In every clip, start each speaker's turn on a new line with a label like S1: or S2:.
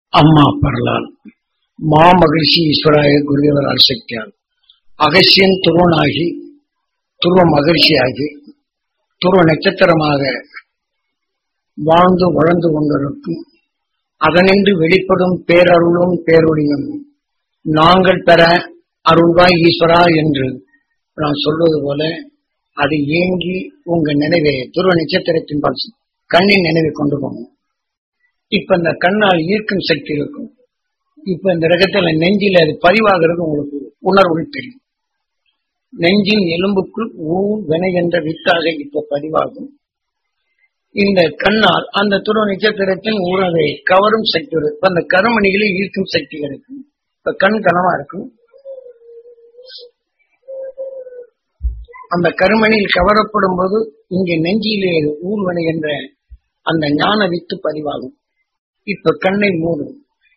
S1: அம்மா பரலால் மாமகிழ்ச்சி ஈஸ்வராய குருதேவரால் சக்தியால் அகசியன் துருவனாகி துருவ மகிழ்ச்சியாகி துருவ நட்சத்திரமாக வாழ்ந்து வளர்ந்து கொண்டிருக்கும் அதனின்று வெளிப்படும் பேரருளும் பேரொழியும் நாங்கள் பெற அருள்வாய் ஈஸ்வரா என்று நான் சொல்வது போல அது ஏங்கி உங்க நினைவை துருவ நட்சத்திரத்தின் பால் கண்ணின் நினைவை கொண்டு போகும் இப்ப இந்த கண்ணால் ஈர்க்கும் சக்தி இருக்கும் இப்ப இந்த ரகத்துல நெஞ்சில அது பதிவாகிறது உங்களுக்கு உணர்வுகள் தெரியும் நெஞ்சின் எலும்புக்குள் ஊ வினை என்ற வித்தாக இப்ப பதிவாகும் இந்த கண்ணால் அந்த துருவ நட்சத்திரத்தின் உறவை கவரும் சக்தி வரும் இப்ப அந்த கருமணிகளை ஈர்க்கும் சக்தி கிடைக்கும் இப்ப கண் கனமா இருக்கும் அந்த கருமணியில் கவரப்படும் போது இங்கே நெஞ்சிலே ஊர்வனை என்ற அந்த ஞான வித்து பதிவாகும் இப்ப கண்ணை மூடும்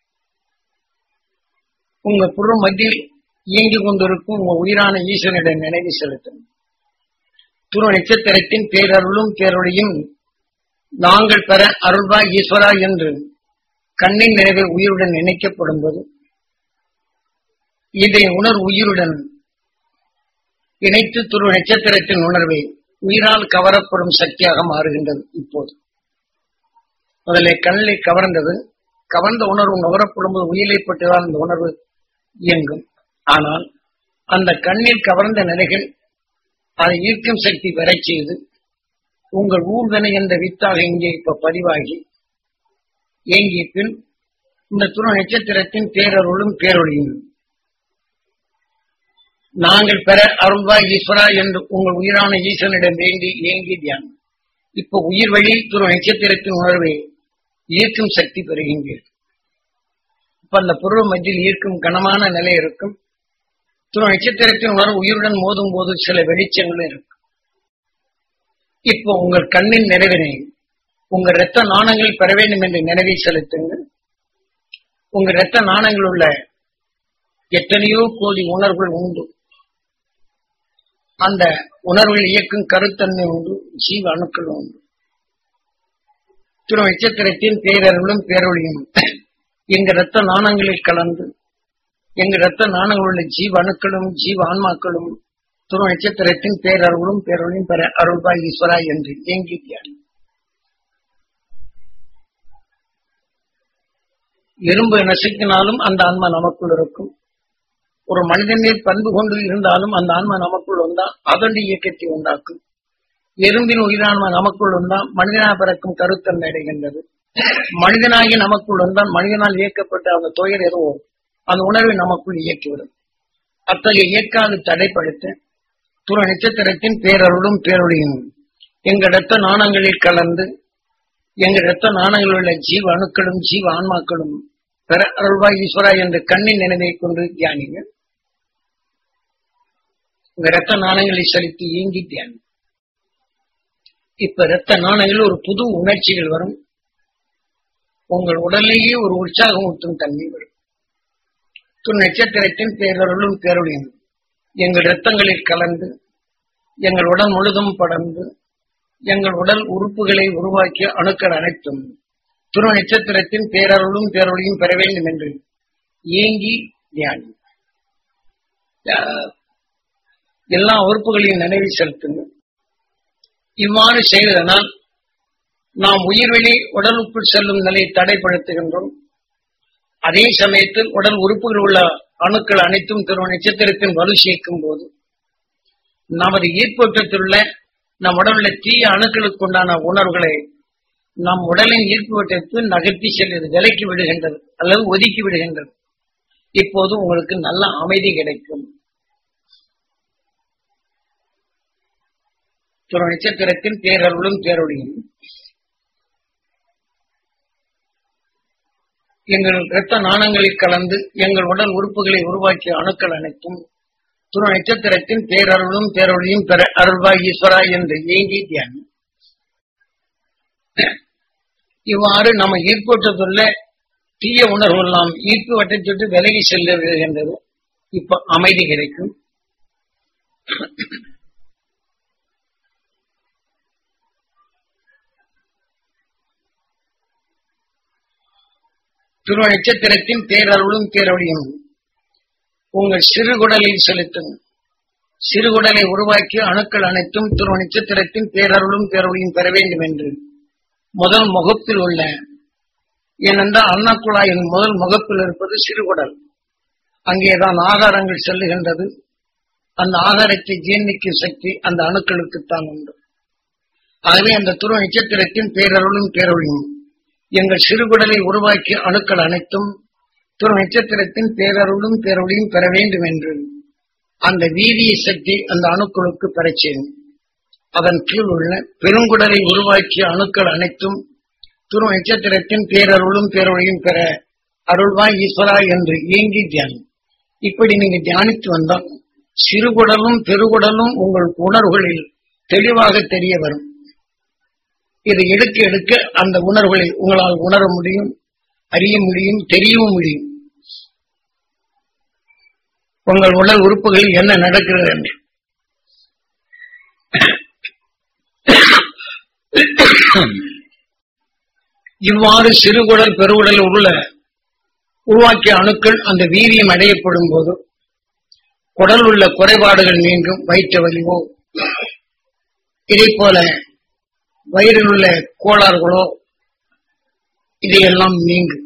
S1: உங்க புற மத்தியில் இயங்கிக் கொண்டிருக்கும் உங்க உயிரான ஈஸ்வரனிடம் நினைவு செலுத்தும் துருவ நட்சத்திரத்தின் பேரருளும் பேரொழியும் நாங்கள் பெற அருள்வா ஈஸ்வரா என்று கண்ணின் நிறைவை உயிருடன் நினைக்கப்படும் போது இதை உணர் உயிருடன் இணைத்து துருவ நட்சத்திரத்தின் உணர்வை உயிரால் கவரப்படும் சக்தியாக மாறுகின்றது இப்போது முதல்ல கண்ணிலை கவர்ந்தது கவர்ந்த உணர்வு நுகரப்படும் போது உயிரிழப்பட்டதால் அந்த உணர்வு இயங்கும் ஆனால் அந்த கண்ணில் கவர்ந்த நிலைகள் அதை ஈர்க்கும் சக்தி பெறச் செய்து உங்கள் ஊர்தனை என்ற வித்தாக இங்கே இப்ப பதிவாகி இயங்கிய பின் இந்த துணை நட்சத்திரத்தின் பேரருளும் பேரொழியும் நாங்கள் பெற அருள்வாய் ஈஸ்வரா என்று உங்கள் உயிரான ஈஸ்வரனிடம் வேண்டி இயங்கி தியானம் இப்ப உயிர் வழி துணை நட்சத்திரத்தின் உணர்வை ஈர்க்கும் சக்தி பெறுகின்றீர்கள் இப்ப அந்த புருவ மத்தியில் ஈர்க்கும் கனமான நிலை இருக்கும் துணை நட்சத்திரத்தின் உணர்வு உயிருடன் மோதும் போது சில வெளிச்சங்களும் இருக்கும் இப்போ உங்கள் கண்ணின் நிறைவினை உங்க இரத்த நாணங்கள் பெற வேண்டும் என்று நினைவை செலுத்துங்கள் உங்க இரத்த நாணங்கள் உள்ள எத்தனையோ கோடி உணர்வுகள் உண்டு அந்த உணர்வுகள் இயக்கும் கருத்தன்மை உண்டு ஜீவ அணுக்கள் உண்டு திரு நட்சத்திரத்தின் பேரருளும் பேரொழியும் எங்க இரத்த நாணங்களில் கலந்து எங்க இரத்த நாணங்கள் உள்ள ஜீவ அணுக்களும் ஜீவ ஆன்மாக்களும் துரு நட்சத்திரத்தின் பேரருளும் பேரொழியும் பெற அருள்பாய் ஈஸ்வரா என்று ஏங்கி தியானம் எறும்பு நசுக்கினாலும் அந்த ஆன்மா நமக்குள் இருக்கும் ஒரு மனிதனில் பண்பு கொண்டு இருந்தாலும் அந்த ஆன்மா நமக்குள் வந்தால் அதனுடைய இயக்கத்தை உண்டாக்கும் எறும்பின் உயிரான்மா நமக்குள் வந்தால் மனிதனாக பிறக்கும் கருத்தன்மை அடைகின்றது மனிதனாகி நமக்குள் வந்தால் மனிதனால் இயக்கப்பட்ட அந்த துயர் ஏதோ அந்த உணர்வை நமக்குள் இயக்கிவிடும் அத்தகைய இயக்காது தடைப்படுத்த துற நட்சத்திரத்தின் பேரருளும் பேரொழியும் எங்க இரத்த நாணங்களில் கலந்து எங்க இரத்த நாணங்களில் உள்ள ஜீவ அணுக்களும் ஜீவ ஆன்மாக்களும் பெற அருள்வாய் ஈஸ்வரா என்ற கண்ணின் நினைவை கொண்டு தியானிங்க உங்க இரத்த நாணங்களை செலுத்தி இயங்கி தியானி இப்ப இரத்த நாணங்கள் ஒரு புது உணர்ச்சிகள் வரும் உங்கள் உடலையே ஒரு உற்சாகம் ஊட்டும் தன்மை வரும் துண் நட்சத்திரத்தின் பேரருளும் பேரொழியும் எங்கள் இரத்தங்களில் கலந்து எங்கள் உடல் முழுதும் படர்ந்து எங்கள் உடல் உறுப்புகளை உருவாக்கிய அணுக்கள் அனைத்தும் துரு நட்சத்திரத்தின் பேரருளும் பேரொழியும் பெற வேண்டும் என்று ஏங்கி தியானி எல்லா உறுப்புகளையும் நினைவு செலுத்துங்கள் இவ்வாறு செய்வதனால் நாம் உயிர்வெளி உடலுக்குள் செல்லும் நிலையை தடைப்படுத்துகின்றோம் அதே சமயத்தில் உடல் உறுப்புகள் உள்ள அணுக்கள் அனைத்தும் திரு நட்சத்திரத்தின் வலு சேர்க்கும் போது நமது ஈர்ப்போட்டத்திலுள்ள நம் உடலுள்ள தீய அணுக்களுக்கு உண்டான உணர்வுகளை நம் உடலின் ஈர்ப்பு வட்டத்து நகர்த்தி செல்வது விலக்கி விடுகின்றது அல்லது ஒதுக்கி விடுகின்றது இப்போது உங்களுக்கு நல்ல அமைதி கிடைக்கும் துற நட்சத்திரத்தின் பேரருளும் பேரொழியும் எங்கள் இரத்த நாணங்களில் கலந்து எங்கள் உடல் உறுப்புகளை உருவாக்கிய அணுக்கள் அனைத்தும் துரு நட்சத்திரத்தின் பேரருளும் பேரொழியும் பெற அருள்வாய் ஈஸ்வரா என்று ஏங்கி தியானம் இவ்வாறு நம்ம ஈர்ப்போட்டத்துள்ள தீய உணர்வு எல்லாம் ஈர்ப்பு வட்டத்திட்டு விலகி செல்ல விடுகின்றது இப்ப அமைதி கிடைக்கும் துருவ நட்சத்திரத்தின் பேரருளும் பேரொழியும் உங்கள் சிறுகுடலில் செலுத்தும் சிறுகுடலை உருவாக்கி அணுக்கள் அனைத்தும் துருவ நட்சத்திரத்தின் பேரருளும் பேரொழியும் பெற வேண்டும் என்று முதல் முகப்பில் உள்ள ஏனென்றால் அன்னக்குழாயின் முதல் முகப்பில் இருப்பது சிறுகுடல் அங்கேதான் ஆகாரங்கள் செல்லுகின்றது அந்த ஆகாரத்தை ஜீர்ணிக்கும் சக்தி அந்த அணுக்களுக்குத்தான் உண்டு ஆகவே அந்த துருவ நட்சத்திரத்தின் பேரருளும் பேரொழியும் எங்கள் சிறுகுடலை உருவாக்கிய அணுக்கள் அனைத்தும் துருவ நட்சத்திரத்தின் பேரருளும் பேரொழியும் பெற வேண்டும் என்று அந்த வீரிய சக்தி அந்த அணுக்களுக்கு பெறச் செய்யும் அதன் கீழ் உள்ள பெருங்குடலை உருவாக்கிய அணுக்கள் அனைத்தும் துருவ நட்சத்திரத்தின் பேரருளும் பேரொழியும் பெற அருள்வாய் ஈஸ்வரா என்று ஏங்கி தியானம் இப்படி நீங்க தியானித்து வந்தால் சிறுகுடலும் பெருகுடலும் உங்கள் உணர்வுகளில் தெளிவாக தெரிய வரும் இது எடுக்க எடுக்க அந்த உணர்வுகளை உங்களால் உணர முடியும் அறிய முடியும் தெரியவும் முடியும் உங்கள் உடல் உறுப்புகளில் என்ன நடக்கிறது என்று இவ்வாறு சிறுகுடல் பெருகுடல் உள்ள உருவாக்கிய அணுக்கள் அந்த வீரியம் அடையப்படும் போது குடல் உள்ள குறைபாடுகள் நீங்கும் வயிற்று வலிவோ இதே போல வயிறில் உள்ள கோளாறுகளோ இதையெல்லாம் நீங்கும்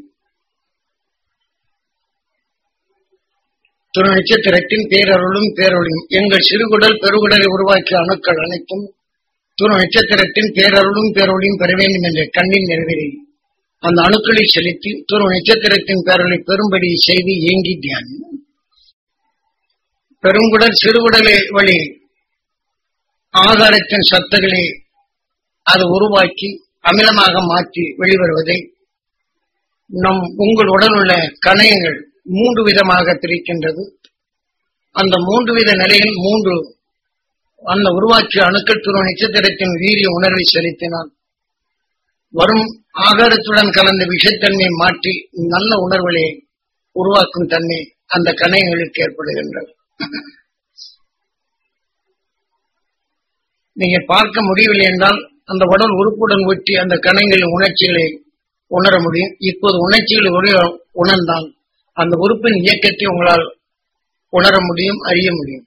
S1: துணை நட்சத்திரத்தின் பேரருளும் பேரொழியும் எங்கள் சிறுகுடல் பெருகுடலை உருவாக்கிய அணுக்கள் அனைத்தும் துணை நட்சத்திரத்தின் பேரருளும் பேரொழியும் பெற வேண்டும் என்ற கண்ணின் நிறைவேறி அந்த அணுக்களை செலுத்தி துருவ நட்சத்திரத்தின் பேரலை பெரும்படி செய்து ஏங்கி தியானம் பெருங்குடல் சிறுகுடலை வழி ஆகாரத்தின் சத்துக்களை அது உருவாக்கி அமிலமாக மாற்றி வெளிவருவதை நம் உங்கள் உடல் உள்ள கணையங்கள் மூன்று விதமாக பிரிக்கின்றது அந்த மூன்று வித நிலையில் மூன்று அந்த உருவாக்கிய அணுக்கள் துருவ நட்சத்திரத்தின் வீரிய உணர்வை செலுத்தினால் வரும் ஆகாரத்துடன் கலந்த விஷத்தன்மையை மாற்றி நல்ல உணர்வுகளை உருவாக்கும் தன்மை அந்த கணையங்களுக்கு ஏற்படுகின்றது நீங்க பார்க்க முடியவில்லை என்றால் அந்த உடல் உறுப்புடன் ஒட்டி அந்த கணைகளின் உணர்ச்சிகளை உணர முடியும் இப்போது உணர்ச்சிகளை உணர- உணர்ந்தால் அந்த உறுப்பின் இயக்கத்தை உங்களால் உணர முடியும் அறிய முடியும்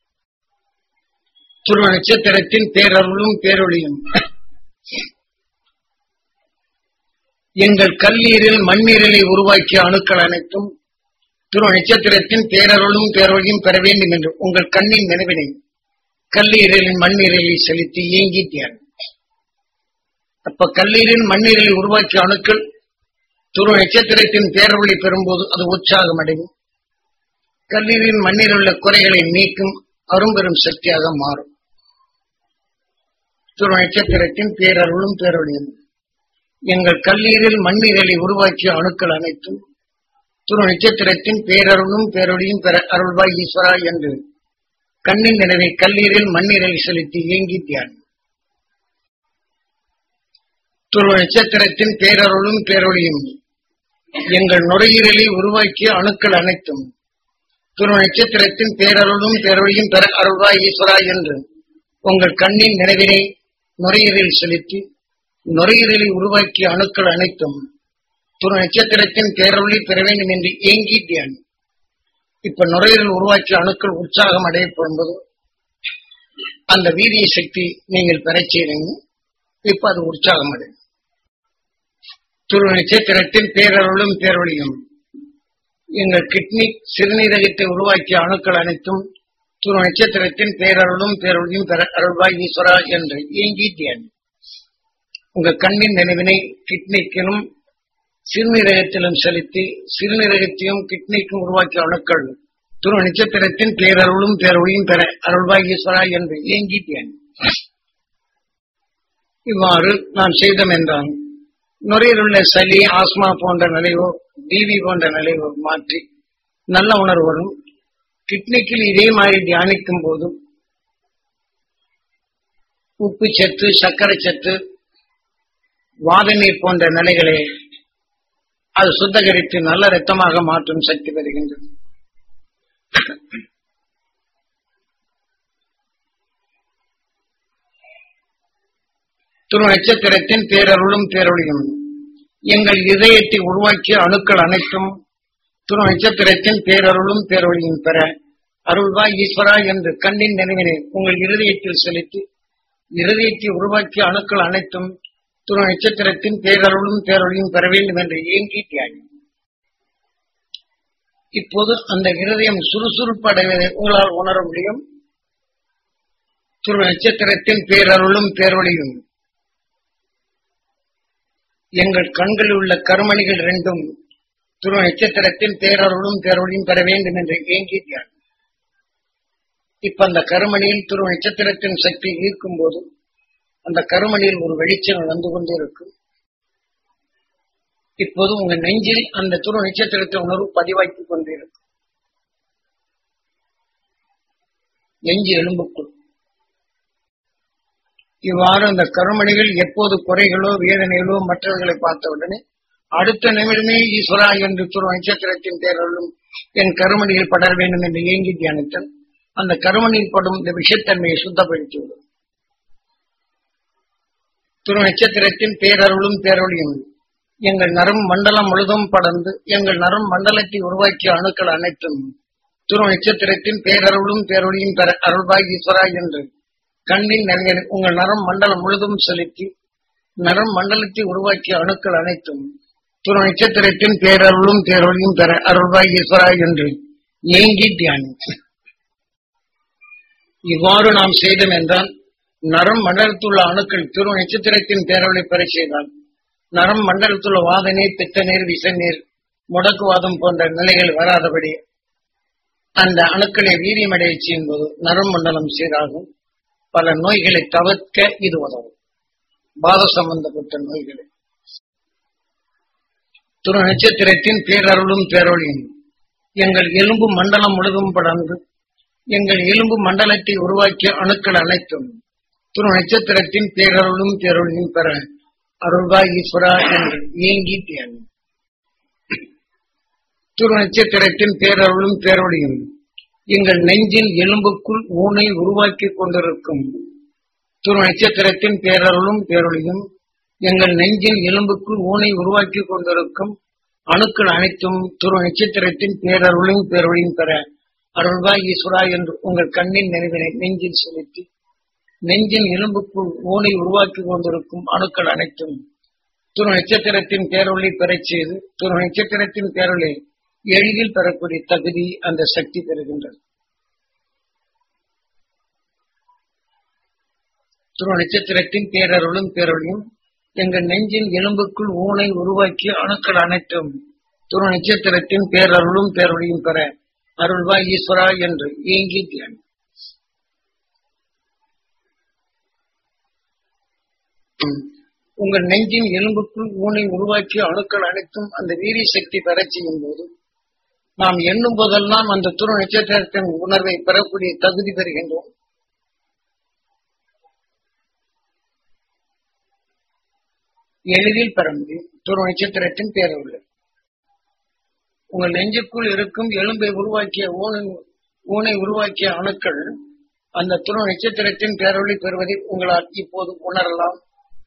S1: துருவ நட்சத்திரத்தின் பேரருளும் பேரொழியும் எங்கள் கல்லீரில் மண்ணீரலை உருவாக்கிய அணுக்கள் அனைத்தும் துருவ நட்சத்திரத்தின் பேரருளும் பேரொழியும் பெற வேண்டும் என்று உங்கள் கண்ணின் நினைவினை கல்லீரலின் மண்ணீரலை செலுத்தி ஏங்கி தியானம் அப்ப கல்லீரின் மண்ணீரலை உருவாக்கிய அணுக்கள் துருவ நட்சத்திரத்தின் பேரொழி பெறும்போது அது உற்சாகம் அடையும் கல்லீரின் மண்ணில் உள்ள குறைகளை நீக்கும் அரும்பெரும் சக்தியாக மாறும் துருவ நட்சத்திரத்தின் பேரருளும் பேரொழியும் எங்கள் கல்லீரில் மண்ணீரலை உருவாக்கிய அணுக்கள் அனைத்தும் துருவ நட்சத்திரத்தின் பேரருளும் பேரொழியும் பெற அருள்வாய் ஈஸ்வரா என்று கண்ணின் நினைவை கல்லீரில் மண்ணீரலை செலுத்தி ஏங்கி தியானம் துருவ நட்சத்திரத்தின் பேரருளும் பேரொழியும் எங்கள் நுரையீரலை உருவாக்கிய அணுக்கள் அனைத்தும் துருவ நட்சத்திரத்தின் பேரருளும் பேரொழியும் பெற அருள்வாய் ஈஸ்வரா என்று உங்கள் கண்ணின் நினைவினை நுரையீரலில் செலுத்தி நுரையீரலை உருவாக்கிய அணுக்கள் அனைத்தும் துருவ நட்சத்திரத்தின் பேரொழி பெற வேண்டும் என்று ஏங்கி தியானம் இப்ப நுரையீரல் உருவாக்கிய அணுக்கள் உற்சாகம் அடையப்படும்போது அந்த வீரிய சக்தி நீங்கள் பெறச் செய்றீங்க இப்ப அது உற்சாகம் அடையும் துருவ நட்சத்திரத்தின் பேரருளும் பேரொழியும் எங்கள் கிட்னி சிறுநீரகத்தை உருவாக்கிய அணுக்கள் அனைத்தும் துருவ நட்சத்திரத்தின் பேரருளும் பேரொழியும் பெற அருள்வாய் ஈஸ்வரா என்று ஏங்கி தியானம் உங்க கண்ணின் நினைவினை கிட்னிக்கிலும் சிறுநீரகத்திலும் செலுத்தி சிறுநீரகத்தையும் கிட்னிக்கும் உருவாக்கிய அணுக்கள் துருவ நட்சத்திரத்தின் பேரருளும் பேரொழியும் பெற அருள்வாய் ஈஸ்வரா என்று ஏங்கி தியானம் இவ்வாறு நான் செய்தோம் என்றான் நுரையில் உள்ள சளி ஆஸ்மா போன்ற நிலைவோ டிவி போன்ற நிலைவோ மாற்றி நல்ல உணர்வு வரும் கிட்னிக்கில் இதே மாதிரி தியானிக்கும் போதும் உப்பு சத்து சர்க்கரை சத்து வாத நீர் போன்ற நிலைகளை அது சுத்தகரித்து நல்ல ரத்தமாக மாற்றும் சக்தி பெறுகின்றது துரு நட்சத்திரத்தின் பேரருளும் பேரொழியும் எங்கள் இதயத்தை உருவாக்கிய அணுக்கள் அனைத்தும் துணை நட்சத்திரத்தின் பேரருளும் பேரொழியும் பெற அருள்வா ஈஸ்வரா என்று கண்ணின் நினைவினை உங்கள் இருதயத்தில் செலுத்தி இருதயத்தை உருவாக்கிய அணுக்கள் அனைத்தும் துணை நட்சத்திரத்தின் பேரருளும் பேரொழியும் பெற வேண்டும் என்று ஏங்கி தியாகி இப்போது அந்த இருதயம் சுறுசுறுப்பு அடைவதை உங்களால் உணர முடியும் துருவ நட்சத்திரத்தின் பேரருளும் பேரொழியும் எங்கள் கண்களில் உள்ள கருமணிகள் இரண்டும் துருவ நட்சத்திரத்தின் பேரருளும் பேரொழியும் பெற வேண்டும் என்று ஏங்கி தியானம் இப்ப அந்த கருமணியில் துருவ நட்சத்திரத்தின் சக்தி ஈர்க்கும் போது அந்த கருமணியில் ஒரு வெளிச்சம் வந்து கொண்டிருக்கும் இப்போது உங்க நெஞ்சில் அந்த துருவ நட்சத்திரத்தை உணர்வு பதிவாக்கி கொண்டிருக்கும் நெஞ்சு எலும்புக்குள் இவ்வாறு அந்த கருமணிகள் எப்போது குறைகளோ வேதனைகளோ மற்றவர்களை பார்த்த உடனே அடுத்த நிமிடமே ஈஸ்வரா என்று துருவ நட்சத்திரத்தின் பேரலும் என் கருமணியில் படர வேண்டும் என்று ஏங்கி தியானித்தல் அந்த கருமணியில் படும் இந்த விஷத்தன்மையை சுத்தப்படுத்திவிடும் துருவ நட்சத்திரத்தின் பேரருளும் பேரொழியும் எங்கள் நரம் மண்டலம் முழுதும் படர்ந்து எங்கள் நரம் மண்டலத்தை உருவாக்கிய அணுக்கள் அனைத்தும் துருவ நட்சத்திரத்தின் பேரருளும் பேரொழியும் பெற அருள்பாய் ஈஸ்வரா என்று கண்ணின் நிறைய உங்கள் நரம் மண்டலம் முழுதும் செலுத்தி நரம் மண்டலத்தை உருவாக்கிய அணுக்கள் அனைத்தும் துருவ நட்சத்திரத்தின் பேரருளும் பேரொழியும் பெற அருள்பாய் ஈஸ்வரா என்று ஏங்கி தியானி இவ்வாறு நாம் செய்தோம் என்றால் நரம் மண்டலத்துள்ள அணுக்கள் துருவ நட்சத்திரத்தின் பேரொழி பெற செய்தால் நரம் மண்டலத்துள்ள வாதநீர் பித்தநீர் விசநீர் முடக்குவாதம் போன்ற நிலைகள் வராதபடி அந்த அணுக்களை வீரியமடைய செய்யும் போது நரம் மண்டலம் சீராகும் பல நோய்களை தவிர்க்க இது உதவும் பாத சம்பந்தப்பட்ட நோய்களை துரு நட்சத்திரத்தின் பேரருளும் பேரொழியும் எங்கள் எலும்பு மண்டலம் முழுதும் படர்ந்து எங்கள் எலும்பு மண்டலத்தை உருவாக்கிய அணுக்கள் அனைத்தும் துரு நட்சத்திரத்தின் பேரருளும் பேரொழியும் பெற அருள்வா ஈஸ்வரா என்று ஏங்கி தியானம் துரு நட்சத்திரத்தின் பேரருளும் பேரொழியும் எங்கள் நெஞ்சின் எலும்புக்குள் ஊனை உருவாக்கி கொண்டிருக்கும் துரு நட்சத்திரத்தின் பேரருளும் பேரொழியும் எங்கள் நெஞ்சின் எலும்புக்குள் ஊனை உருவாக்கி கொண்டிருக்கும் அணுக்கள் அனைத்தும் துரு நட்சத்திரத்தின் பேரருளும் பேரொழியும் பெற அருள்வா ஈஸ்வரா என்று உங்கள் கண்ணின் நினைவினை நெஞ்சில் செலுத்தி நெஞ்சின் எலும்புக்குள் ஊனை உருவாக்கி கொண்டிருக்கும் அணுக்கள் அனைத்தும் துரு நட்சத்திரத்தின் பேரொழி பெறச் செய்து துரு நட்சத்திரத்தின் பேரொழி எளிதில் பெறக்கூடிய தகுதி அந்த சக்தி பெறுகின்றது துரு நட்சத்திரத்தின் பேரருளும் பேரொழியும் எங்கள் நெஞ்சின் எலும்புக்குள் ஊனை உருவாக்கிய அணுக்கள் அனைத்தும் துரு நட்சத்திரத்தின் பேரருளும் பேரொழியும் பெற அருள்வா ஈஸ்வரா என்று ஏங்கி தியானம் உங்கள் நெஞ்சின் எலும்புக்குள் ஊனை உருவாக்கிய அணுக்கள் அனைத்தும் அந்த வீரிய சக்தி பெறச் செய்யும் போது நாம் எண்ணும் போதெல்லாம் அந்த துரு நட்சத்திரத்தின் உணர்வை பெறக்கூடிய தகுதி பெறுகின்றோம் எளிதில் பெற முடியும் துரு நட்சத்திரத்தின் பேரொழி உங்கள் நெஞ்சுக்குள் இருக்கும் எலும்பை உருவாக்கிய ஊனை ஊனை உருவாக்கிய அணுக்கள் அந்த துரு நட்சத்திரத்தின் பேரொழி பெறுவதை உங்களால் இப்போது உணரலாம்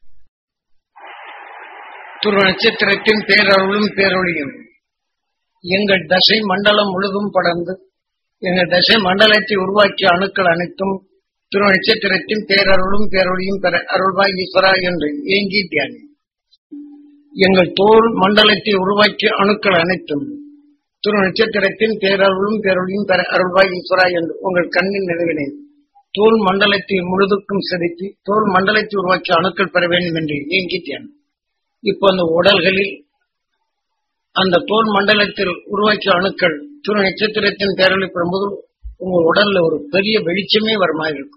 S1: துரு நட்சத்திரத்தின் பேரருளும் பேரொழியும் எங்கள் தசை மண்டலம் முழுதும் படர்ந்து எங்கள் தசை மண்டலத்தை உருவாக்கிய அணுக்கள் அனைத்தும் திரு நட்சத்திரத்தின் பேரருளும் பேரொழியும் பெற அருள்வாய் ஈஸ்வரா என்று ஏங்கி தியானி எங்கள் தோல் மண்டலத்தை உருவாக்கிய அணுக்கள் அனைத்தும் திரு நட்சத்திரத்தின் பேரருளும் பேரொழியும் பெற அருள்வாய் ஈஸ்வரா என்று உங்கள் கண்ணின் நினைவினை தோல் மண்டலத்தை முழுதுக்கும் செலுத்தி தோல் மண்டலத்தை உருவாக்கிய அணுக்கள் பெற வேண்டும் என்று ஏங்கி தியானம் இப்போ அந்த உடல்களில் அந்த தோல் மண்டலத்தில் உருவாக்கிய அணுக்கள் திரு நட்சத்திரத்தின் பேரலை பெறும்போது உங்க உடல்ல ஒரு பெரிய வெளிச்சமே வர மாதிரி இருக்கும்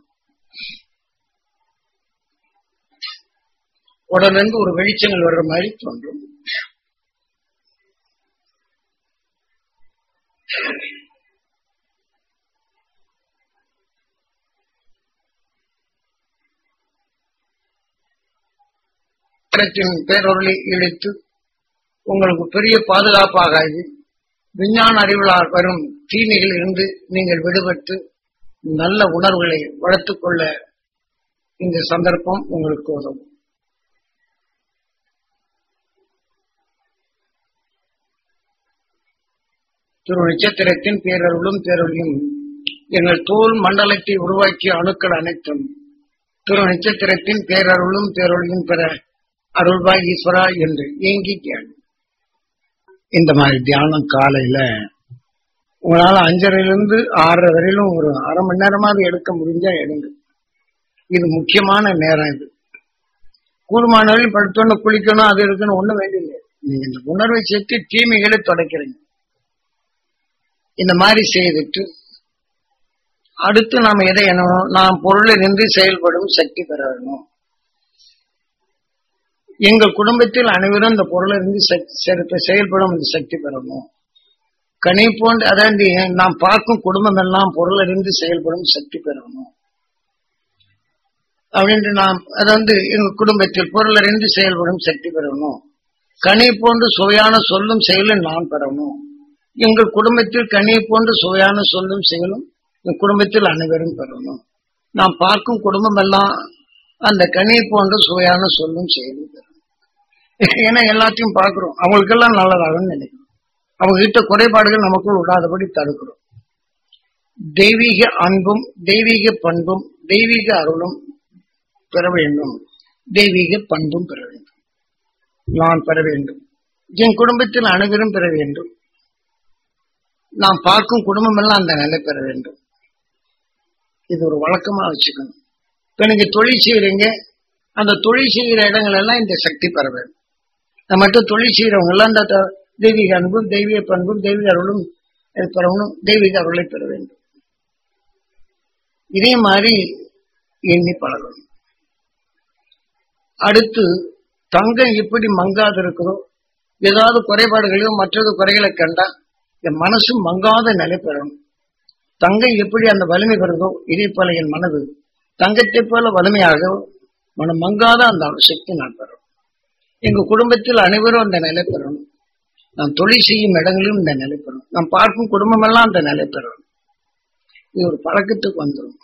S1: உடலிருந்து ஒரு வெளிச்சங்கள் வர்ற மாதிரி தோன்றும் இடத்தின் பேரொருளை இழுத்து உங்களுக்கு பெரிய பாதுகாப்பாக ஆகி விஞ்ஞான அறிவிலால் வரும் தீமைகளில் இருந்து நீங்கள் விடுபட்டு நல்ல உணர்வுகளை வளர்த்துக் கொள்ள இந்த சந்தர்ப்பம் உங்களுக்கு உதவும் திரு நட்சத்திரத்தின் பேரருளும் பேரொழியும் எங்கள் தோல் மண்டலத்தை உருவாக்கிய அணுக்கள் அனைத்தும் திரு நட்சத்திரத்தின் பேரருளும் பேரொழியும் பெற அருள்வாய் ஈஸ்வரா என்று ஏங்கி தியானம் இந்த மாதிரி தியானம் காலையில உங்களால அஞ்சரையிலிருந்து ஆறரை வரையிலும் ஒரு அரை மணி நேரமாவது எடுக்க முடிஞ்சா எடுங்க இது முக்கியமான நேரம் இது கூடுமான வரையும் படுத்தோன்னு குளிக்கணும் அது இருக்குன்னு ஒண்ணும் வேண்டியதில்லை நீங்க இந்த உணர்வை சேர்த்து தீமைகளை தொடக்கிறீங்க இந்த மாதிரி செய்துட்டு அடுத்து நாம எதை எண்ணணும் நாம் பொருளிலிருந்து செயல்படும் சக்தி பெற வேணும் எங்கள் குடும்பத்தில் அனைவரும் இந்த பொருளிலிருந்து சக்தி செலுத்த செயல்படும் இந்த சக்தி பெறணும் கனி போன்ற அதாவது நாம் பார்க்கும் குடும்பம் எல்லாம் பொருளிலிருந்து செயல்படும் சக்தி பெறணும் அப்படின்ட்டு நாம் அதாவது எங்க குடும்பத்தில் பொருளிலிருந்து செயல்படும் சக்தி பெறணும் கனி போன்று சுவையான சொல்லும் செயலும் நான் பெறணும் எங்கள் குடும்பத்தில் கனி போன்று சுவையான சொல்லும் செயலும் என் குடும்பத்தில் அனைவரும் பெறணும் நாம் பார்க்கும் குடும்பம் எல்லாம் அந்த கனி போன்ற சுவையான சொல்லும் செயலும் பெறணும் ஏன்னா எல்லாத்தையும் பார்க்கிறோம் அவங்களுக்கெல்லாம் நல்லதாகும்னு நினைக்கிறோம் அவங்க கிட்ட குறைபாடுகள் நமக்குள் விடாதபடி தடுக்கிறோம் தெய்வீக அன்பும் தெய்வீக பண்பும் தெய்வீக அருளும் பெற வேண்டும் தெய்வீக பண்பும் பெற வேண்டும் நான் பெற வேண்டும் என் குடும்பத்தில் அனைவரும் பெற வேண்டும் நாம் பார்க்கும் குடும்பம் எல்லாம் அந்த நிலை பெற வேண்டும் இது ஒரு வழக்கமா வச்சுக்கணும் இப்ப நீங்க தொழில் செய்யறீங்க அந்த தொழில் செய்கிற இடங்கள் எல்லாம் இந்த சக்தி பெற வேண்டும் நம்ம மட்டும் தொழில் செய்யறவங்க எல்லாம் இந்த தெய்வீக அன்பும் தெய்வீக பண்பும் தெய்வீக அருளும் பெறணும் தெய்வீக அருளை பெற வேண்டும் இதே மாதிரி எண்ணி பழகணும் அடுத்து தங்கம் எப்படி மங்காது இருக்கிறதோ ஏதாவது குறைபாடுகளையோ மற்றது குறைகளை கண்டா என் மனசு மங்காத நிலை பெறணும் தங்கம் எப்படி அந்த வலிமை பெறுதோ இதே போல என் மனது தங்கத்தை போல வலிமையாக மனம் மங்காத அந்த சக்தி நான் பெறணும் எங்க குடும்பத்தில் அனைவரும் அந்த நிலை பெறணும் நான் தொழில் செய்யும் இடங்களிலும் இந்த நிலை பெறணும் நான் பார்க்கும் குடும்பம் எல்லாம் அந்த நிலை பெறணும் இது ஒரு பழக்கத்துக்கு வந்துடும்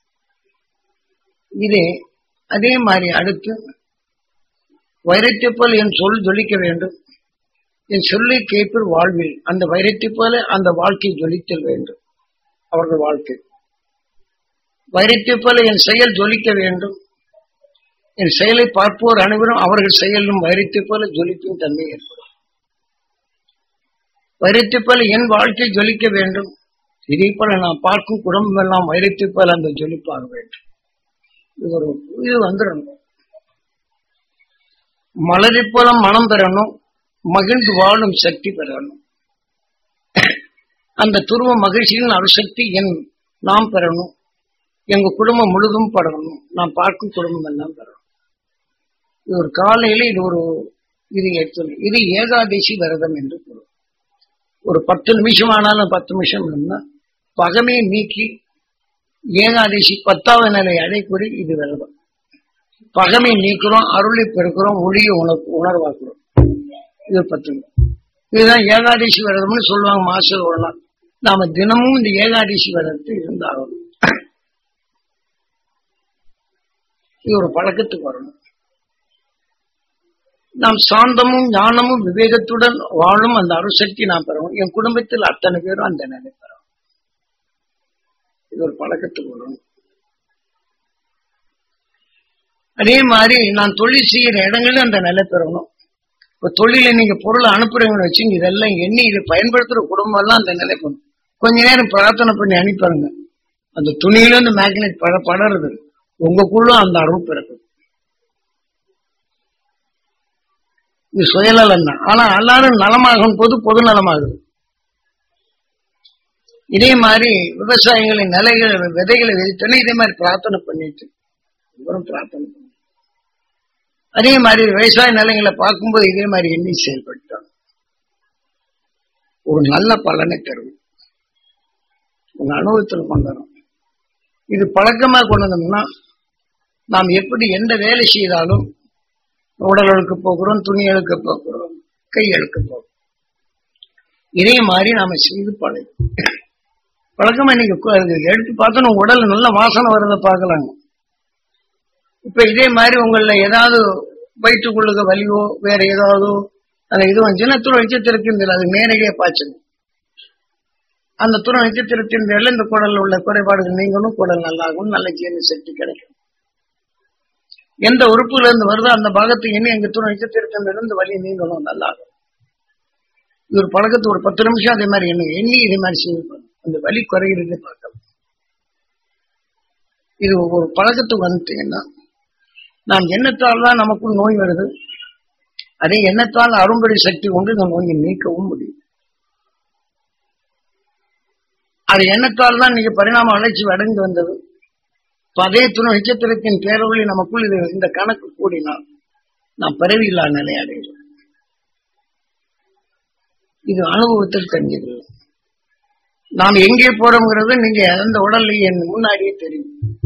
S1: இதே அதே மாதிரி அடுத்து வைரத்தை போல என் சொல் ஜொலிக்க வேண்டும் என் சொல்லை கேட்பர் வாழ்வில் அந்த வைரத்தை போல அந்த வாழ்க்கை ஜொலித்தல் வேண்டும் அவர்கள் வாழ்க்கை வைரத்தை போல என் செயல் ஜொலிக்க வேண்டும் என் செயலை பார்ப்போர் அனைவரும் அவர்கள் செயலும் வைரத்தை போல ஜொலிக்கும் தன்மை ஏற்படும் வைரத்தை போல என் வாழ்க்கை ஜொலிக்க வேண்டும் இதே போல நான் பார்க்கும் குடும்பம் எல்லாம் வைரத்தை போல அந்த ஜொலிப்பாக வேண்டும் இது ஒரு இது வந்துடணும் மலரை போல மனம் பெறணும் மகிழ்ந்து வாழும் சக்தி பெறணும் அந்த துருவ மகிழ்ச்சியின் அருசக்தி என் நாம் பெறணும் எங்க குடும்பம் முழுதும் படணும் நாம் பார்க்கும் குடும்பம் எல்லாம் பெறணும் இது ஒரு காலையில இது ஒரு இது எடுத்து இது ஏகாதசி விரதம் என்று பொருள் ஒரு பத்து நிமிஷம் ஆனாலும் பத்து நிமிஷம் இருந்தா பகமையை நீக்கி ஏகாதசி பத்தாவது நிலை அடைக்குறி இது விரதம் பகமை நீக்கிறோம் அருளை பெருக்கிறோம் ஒளிய உணர் உணர்வாக்குறோம் இது பத்து இதுதான் ஏகாதசி விரதம்னு சொல்லுவாங்க மாசம் ஒரு நாள் நாம தினமும் இந்த ஏகாதசி விரதத்தை இருந்தாகணும் இது ஒரு பழக்கத்துக்கு வரணும் நாம் சாந்தமும் ஞானமும் விவேகத்துடன் வாழும் அந்த அருசக்தி நாம் பெறணும் என் குடும்பத்தில் அத்தனை பேரும் அந்த நிலை பெறணும் இது ஒரு பழக்கத்துக்கு வரணும் அதே மாதிரி நான் தொழில் செய்யற இடங்களில் அந்த நிலை பெறணும் இப்ப தொழில நீங்க பொருளை அனுப்புறீங்கன்னு வச்சுங்க இதெல்லாம் எண்ணி இதை பயன்படுத்துற குடும்பம் எல்லாம் அந்த நிலை பண்ணும் கொஞ்ச நேரம் பிரார்த்தனை பண்ணி அனுப்பிடுங்க அந்த துணியில இருந்து மேக்னெட் பட படறது உங்களுக்குள்ள அந்த அருள் பிறக்குது இது சுயநலம் தான் ஆனா எல்லாரும் நலமாகும் போது பொது நலமாகுது இதே மாதிரி விவசாயிகளின் நிலைகள் விதைகளை விதைத்தோன்னே இதே மாதிரி பிரார்த்தனை பண்ணிட்டு இவரும் பிரார்த்தனை பண்ணி அதே மாதிரி விவசாய நிலைகளை பார்க்கும்போது இதே மாதிரி எண்ணி செயல்பட்டாங்க ஒரு நல்ல பலனை தரும் உங்க அனுபவத்தில் கொண்டு இது பழக்கமா கொண்டு வந்தோம்னா நாம் எப்படி எந்த வேலை செய்தாலும் உடல் அழுக்க போகிறோம் துணி அழுக்க போகிறோம் கை அழுக்க போகிறோம் இதே மாதிரி நாம செய்து பழகும் பழக்கமா நீங்க எடுத்து பார்த்தோம் உடல் நல்ல வாசனை வர்றதை பார்க்கலாங்க இப்ப இதே மாதிரி உங்கள ஏதாவது வயிற்றுக்குள்ளுக்கு வலியோ வேற ஏதாவது அந்த இது வந்துச்சுன்னா துணை வச்சு திறக்குந்தில்ல அது நேரடியாக பாய்ச்சணும் அந்த துணை நட்சத்திரத்தின் பேர்ல இந்த குடல்ல உள்ள குறைபாடுகள் நீங்களும் குடல் நல்லாகும் நல்ல ஜீரண சக்தி கிடைக்கும் எந்த உறுப்புல இருந்து வருதோ அந்த பாகத்தை எண்ணி எங்க துணை நட்சத்திரத்தின் இருந்து வலி நீங்களும் நல்லாகும் இது ஒரு பழக்கத்து ஒரு பத்து நிமிஷம் அதே மாதிரி எண்ணி எண்ணி இதே மாதிரி செய்யணும் அந்த வலி குறைகிறது பார்க்கலாம் இது ஒரு பழக்கத்துக்கு வந்துட்டீங்கன்னா நாம் எண்ணத்தால் தான் நமக்குள் நோய் வருது அதே எண்ணத்தால் அரும்படி சக்தி கொண்டு இந்த நோயை நீக்கவும் முடியும் அது எண்ணத்தால் தான் நீங்க பரிணாம வளர்ச்சி அடைந்து வந்தது இப்ப அதே துணை நட்சத்திரத்தின் பேரொழி நமக்குள் இது இந்த கணக்கு கூடினால் நாம் பிறவியில்லா நிலை அடைகிறோம் இது அனுபவத்தில் தெரிஞ்சது நாம் எங்கே போறோம்ங்கிறது நீங்க அந்த உடல்ல என் முன்னாடியே தெரியும்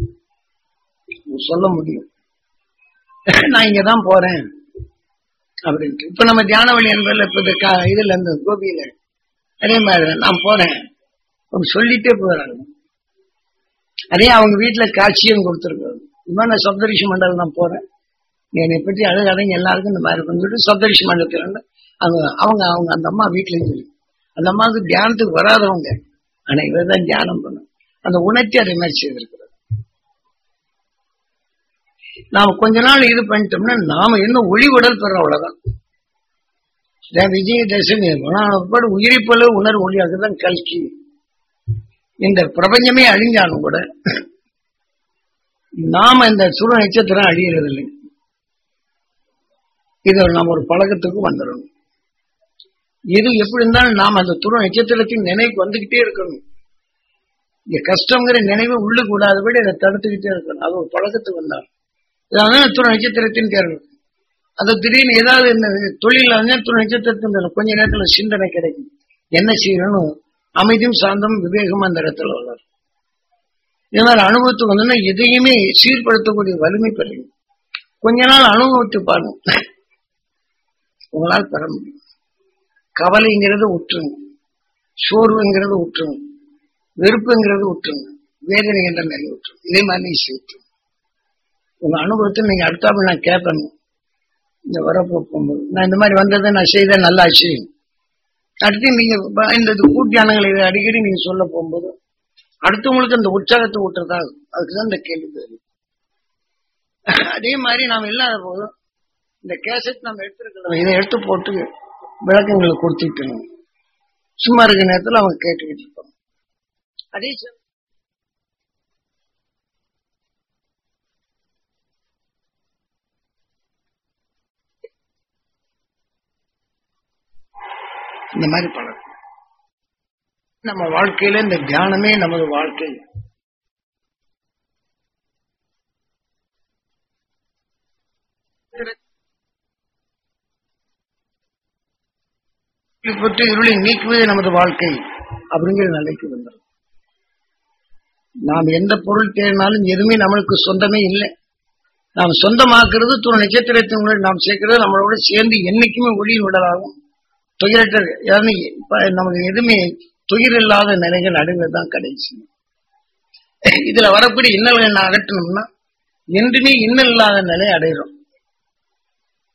S1: சொல்ல முடியும் நான் இங்கதான் போறேன் அப்படின்ட்டு இப்ப நம்ம தியான வழி என்பதில் இப்ப இது க- இதுல இருந்து கோபியில அதே மாதிரி நான் போறேன் அவங்க சொல்லிட்டே போறாங்க அதே அவங்க வீட்டுல காட்சியும் கொடுத்துருக்காங்க இந்த மாதிரி நான் சப்தரிஷி மண்டலம் நான் போறேன் நீ என்னை பற்றி அழகாதங்க எல்லாருக்கும் இந்த மாதிரி இருக்குன்னு சொல்லிட்டு சப்தரிஷி மண்டலத்துல இருந்து அவங்க அவங்க அவங்க அந்த அம்மா வீட்டுல இருந்து அந்த அம்மாவுக்கு தியானத்துக்கு வராதவங்க ஆனா இவர் தான் தியானம் பண்ணும் அந்த உணர்ச்சி அதே மாதிரி செய்திருக்கிறது நாம கொஞ்ச நாள் இது பண்ணிட்டோம்னா நாம இன்னும் ஒளி உடல் பெற அவ்வளவுதான் இதான் விஜயதசமி பாடு உயிரிப்பளவு உணர்வு ஒளியாக தான் கல்கி இந்த பிரபஞ்சமே அழிஞ்சாலும் கூட நாம இந்த சுர நட்சத்திரம் அழியறதில்லை இது நம்ம ஒரு பழக்கத்துக்கு வந்துடணும் இது எப்படி இருந்தாலும் நாம் அந்த துரு நட்சத்திரத்தின் நினைவுக்கு வந்துகிட்டே இருக்கணும் இந்த கஷ்டங்கிற நினைவு உள்ளுக்கு விடாதபடி அதை தடுத்துக்கிட்டே இருக்கணும் அது ஒரு பழக்கத்துக்கு வந்தாலும் அதான் துணை நட்சத்திரத்தின் தேர்வு அது திடீர்னு ஏதாவது இந்த தொழில வந்து துணை நட்சத்திரத்தின் தேர்வு. கொஞ்ச நேரத்துல சிந்தனை கிடைக்கும் என்ன செய்யணும் அமைதியும் சாந்தம் விவேகம் அந்த இடத்துல வளரும் இதனால அனுபவத்துக்கு வந்தோம்னா எதையுமே சீர்படுத்தக்கூடிய வலிமை பெறும் கொஞ்ச நாள் அனுபவத்தை பாருங்க உங்களால் பெற முடியும் கவலைங்கிறது விட்டுருங்க சோர்வுங்கிறது விட்டுருங்க வெறுப்புங்கிறது விட்டுருங்க வேதனை என்ற நிலை விட்டுருங்க இதே மாதிரி நீ சேர்த்து உங்க அனுபவத்தை நீங்க அடுத்தாப்புல நான் கேட்கணும் இந்த வரப்போ போகும்போது நான் இந்த மாதிரி வந்ததை நான் செய்த நல்லாச்சு அடுத்து நீங்க ப- இந்த இது கூட்டியானங்களை இதை அடிக்கடி நீங்க சொல்ல போகும்போது அடுத்தவங்களுக்கு அந்த உற்சாகத்தை விட்டுறதா அதுக்குதான் இந்த கேள்வி வருது. அதே மாதிரி நாம் இல்லாத போதும் இந்த கேசட் நம்ம எடுத்துருக்கிறோம் இதை எடுத்து போட்டு விளக்கங்களை கொடுத்துட்டு சும்மா இருக்க நேரத்துல அவங்க கேட்டுக்கிட்டு இருப்பாங்க அதே சமயம் இந்த மாதிரி பழக்கம் நம்ம வாழ்க்கையில இந்த தியானமே நமது வாழ்க்கை பற்றி இருளை நீக்குவதே நமது வாழ்க்கை அப்படிங்கிற நிலைக்கு வந்துடும் நாம் எந்த பொருள் தேடினாலும் எதுவுமே நம்மளுக்கு சொந்தமே இல்லை நாம் சொந்தமாக்குறது துணை நட்சத்திரத்தின் முன்னாடி நாம் சேர்க்கிறது நம்மளோட சேர்ந்து என்னைக்குமே ஒளியின் விடலாகும் துயரற்ற யாருமே இப்ப நமக்கு எதுவுமே துயர் இல்லாத நிலைகள் அடைவதுதான் கடைசி இதுல வரக்கூடிய இன்னல்கள் அகற்றணும்னா என்றுமே இன்னல் இல்லாத நிலை அடைகிறோம்